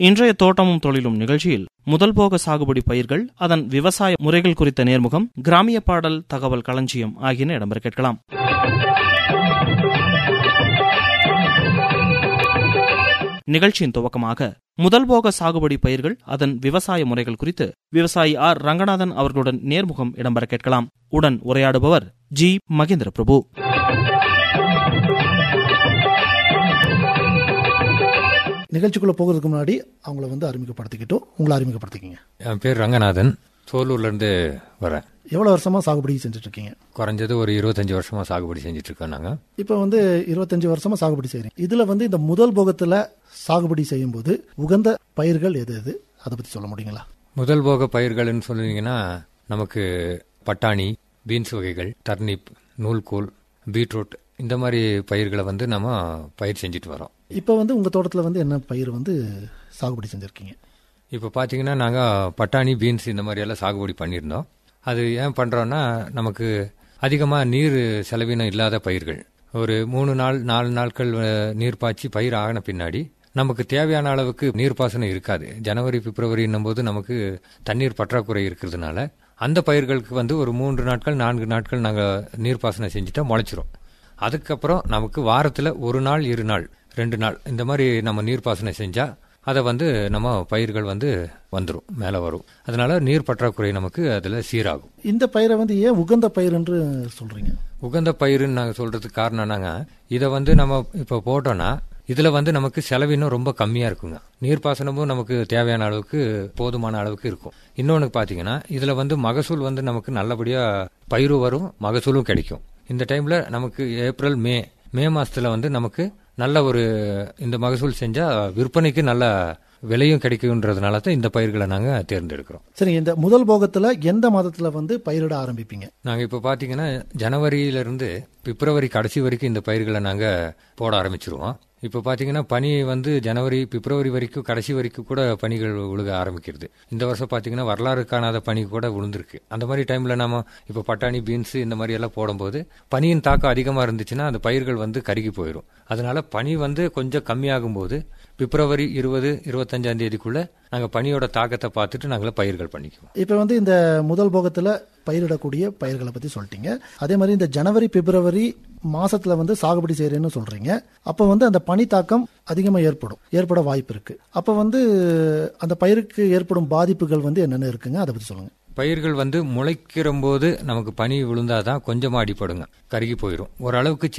இன்றைய தோட்டமும் தொழிலும் நிகழ்ச்சியில் முதல் போக சாகுபடி பயிர்கள் அதன் விவசாய முறைகள் குறித்த நேர்முகம் கிராமிய பாடல் தகவல் களஞ்சியம் ஆகியன இடம்பெற கேட்கலாம் நிகழ்ச்சியின் துவக்கமாக முதல் போக சாகுபடி பயிர்கள் அதன் விவசாய முறைகள் குறித்து விவசாயி ஆர் ரங்கநாதன் அவர்களுடன் நேர்முகம் இடம்பெற கேட்கலாம் உடன் உரையாடுபவர் ஜி மகேந்திர பிரபு நிகழ்ச்சிக்குள்ள போகிறதுக்கு முன்னாடி அவங்கள வந்து அறிமுகப்படுத்திக்கிட்டோம் உங்களை அறிமுகப்படுத்திக்கிங்க என் பேர் ரங்கநாதன் சோலூர்லேருந்து வரேன் எவ்வளவு வருஷமா சாகுபடி செஞ்சுட்டு இருக்கீங்க குறைஞ்சது ஒரு இருபத்தஞ்சி வருஷமா சாகுபடி செஞ்சுட்டு இருக்கோம் நாங்கள் இப்போ வந்து இருபத்தஞ்சு வருஷமா சாகுபடி செய்றீங்க இதுல வந்து இந்த முதல் போகத்துல சாகுபடி செய்யும்போது உகந்த பயிர்கள் எது எது அதை பத்தி சொல்ல முடியுங்களா முதல் போக பயிர்கள்னு சொல்லுவீங்கன்னா நமக்கு பட்டாணி பீன்ஸ் வகைகள் டர்னிப் நூல்கோல் பீட்ரூட் இந்த மாதிரி பயிர்களை வந்து நம்ம பயிர் செஞ்சுட்டு வரோம் இப்போ வந்து உங்க தோட்டத்துல வந்து என்ன பயிர் வந்து சாகுபடி செஞ்சிருக்கீங்க இப்போ பார்த்தீங்கன்னா நாங்கள் பட்டாணி பீன்ஸ் இந்த மாதிரி எல்லாம் சாகுபடி பண்ணியிருந்தோம் அது ஏன் பண்ணுறோன்னா நமக்கு அதிகமாக நீர் செலவினம் இல்லாத பயிர்கள் ஒரு மூணு நாள் நாலு நாட்கள் அஹ், நீர் பாய்ச்சி பயிர் ஆகின பின்னாடி நமக்கு தேவையான அளவுக்கு நீர்ப்பாசனம் இருக்காது ஜனவரி பிப்ரவரின்னும் போது நமக்கு தண்ணீர் பற்றாக்குறை இருக்கிறதுனால அந்த பயிர்களுக்கு வந்து ஒரு மூன்று நாட்கள் நான்கு நாட்கள் நாங்கள் நீர்ப்பாசனம் செஞ்சுட்டா முளைச்சிரும் அதுக்கப்புறம் நமக்கு வாரத்தில் ஒரு நாள் இரு நாள் ரெண்டு நாள் இந்த மாதிரி நம்ம நீர்ப்பாசனம் செஞ்சா அதை வந்து நம்ம பயிர்கள் வந்து வந்துடும் மேலே வரும் அதனால நீர் பற்றாக்குறை நமக்கு அதில் சீராகும் இந்த பயிரை வந்து ஏன் உகந்த பயிர் என்று சொல்றீங்க உகந்த பயிருன்னு நாங்கள் சொல்றதுக்கு காரணம் என்னங்க இதை வந்து நம்ம இப்போ போட்டோம்னா இதில் வந்து நமக்கு செலவினம் ரொம்ப கம்மியாக இருக்குங்க நீர்ப்பாசனமும் நமக்கு தேவையான அளவுக்கு போதுமான அளவுக்கு இருக்கும் இன்னொன்று பார்த்தீங்கன்னா இதில் வந்து மகசூல் வந்து நமக்கு நல்லபடியாக பயிர் வரும் மகசூலும் கிடைக்கும் இந்த டைமில் நமக்கு ஏப்ரல் மே மே மாசத்துல வந்து நமக்கு நல்ல ஒரு இந்த மகசூல் செஞ்சால் விற்பனைக்கு நல்ல விலையும் கிடைக்குன்றதுனால தான் இந்த பயிர்களை நாங்கள் தேர்ந்தெடுக்கிறோம் சரி இந்த முதல் போகத்துல எந்த மாதத்துல வந்து பயிரிட ஆரம்பிப்பீங்க நாங்கள் இப்போ பார்த்தீங்கன்னா ஜனவரியிலிருந்து பிப்ரவரி கடைசி வரைக்கும் இந்த பயிர்களை நாங்கள் போட ஆரம்பிச்சிருவோம் இப்போ பார்த்தீங்கன்னா பனி வந்து ஜனவரி பிப்ரவரி வரைக்கும் கடைசி வரைக்கும் கூட பனிகள் விழுக ஆரம்பிக்கிறது இந்த வருஷம் பார்த்தீங்கன்னா வரலாறு காணாத பனி கூட விழுந்திருக்கு அந்த மாதிரி டைமில் நாம இப்போ பட்டாணி பீன்ஸ் இந்த மாதிரி எல்லாம் போடும்போது பனியின் தாக்கம் அதிகமாக இருந்துச்சுன்னா அந்த பயிர்கள் வந்து கருகி போயிடும் அதனால பனி வந்து கொஞ்சம் கம்மியாகும் போது பிப்ரவரி இருபது இருபத்தஞ்சாம் தேதிக்குள்ள நாங்கள் பனியோட தாக்கத்தை பார்த்துட்டு நாங்கள் பயிர்கள் பண்ணிக்குவோம் இப்போ வந்து இந்த முதல் போகத்துல பயிரிடக்கூடிய பயிர்களை பத்தி சொல்லிட்டீங்க அதே மாதிரி இந்த ஜனவரி பிப்ரவரி மாசத்துல வந்து சாகுபடி செய்யறேன்னு சொல்றீங்க அப்ப வந்து அந்த பனி தாக்கம் அதிகமா ஏற்படும் ஏற்பட வாய்ப்பு இருக்கு அப்ப வந்து அந்த பயிருக்கு ஏற்படும் பாதிப்புகள் வந்து என்னென்ன இருக்குங்க அதை பத்தி சொல்லுங்க பயிர்கள் வந்து முளைக்கிற போது நமக்கு பனி விழுந்தாதான் கொஞ்சமா அடிப்படுங்க கருகி போயிடும் ஓரளவுக்கு